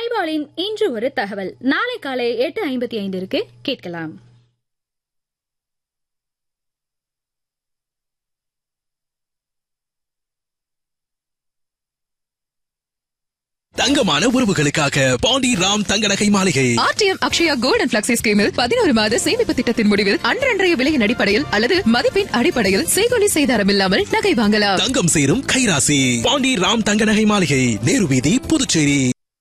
சைபாலின் இன்று ஒரு தகவல் நாளை காலை எட்டு ஐம்பத்தி ஐந்திற்கு கேட்கலாம் தங்கமான உறவுகளுக்காக பாண்டி ராம் தங்க நகை மாளிகை RTM Akshaya gold and flexi ஸ்கீமில் பதினோரு மாத சேமிப்பு திட்டத்தின் முடிவில் அன்றன்றைய விலையின் அடிப்படையில் அல்லது மதிப்பின் அடிப்படையில் செய்கொலி செய்தாரம் இல்லாமல் நகை வாங்கலாம் தங்கம் சேரும் கைராசி பாண்டி ராம் தங்க நகை மாளிகை நேரு வீதி புதுச்சேரி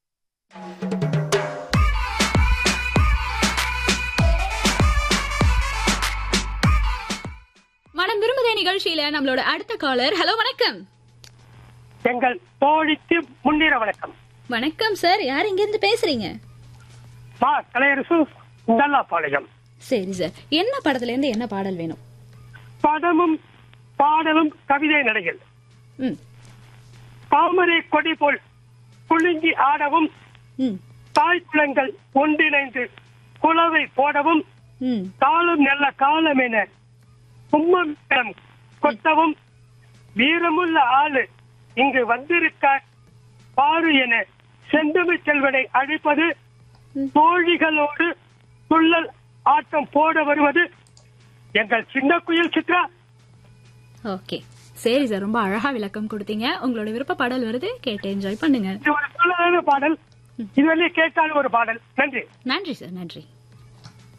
மனம் விரும்புதே நிகழ்ச்சியில நம்மளோட அடுத்த காலர் ஹலோ வணக்கம் எங்கள் தோழிக்கு முன்னிற வணக்கம் வணக்கம் சார் யார் இங்க இருந்து பேசுறீங்க மா கலையரசு பாளையம் சரி சார் என்ன படத்துல இருந்து என்ன பாடல் வேணும் படமும் பாடலும் கவிதை நடைகள் ம் தாமரை கொடி போல் குலுங்கி ஆடவும் ம் தாய் குளங்கள் ஒன்றிணைந்து குலவை போடவும் ம் காலம் நல்ல காலம் என கும்மம் கொட்டவும் வீரமுள்ள ஆளு இங்கு வந்திருக்கார் பாரு என செந்தமிழ் செல்வனை அழைப்பது தோழிகளோடு துள்ளல் ஆட்டம் போட வருவது எங்கள் சின்ன குயில் சித்ரா ஓகே சரி சார் ரொம்ப அழகா விளக்கம் கொடுத்தீங்க உங்களோட விருப்ப பாடல் வருது கேட்டு என்ஜாய் பண்ணுங்க இது ஒரு துள்ளலான பாடல் இதுவரை கேட்டால் ஒரு பாடல் நன்றி நன்றி சார் நன்றி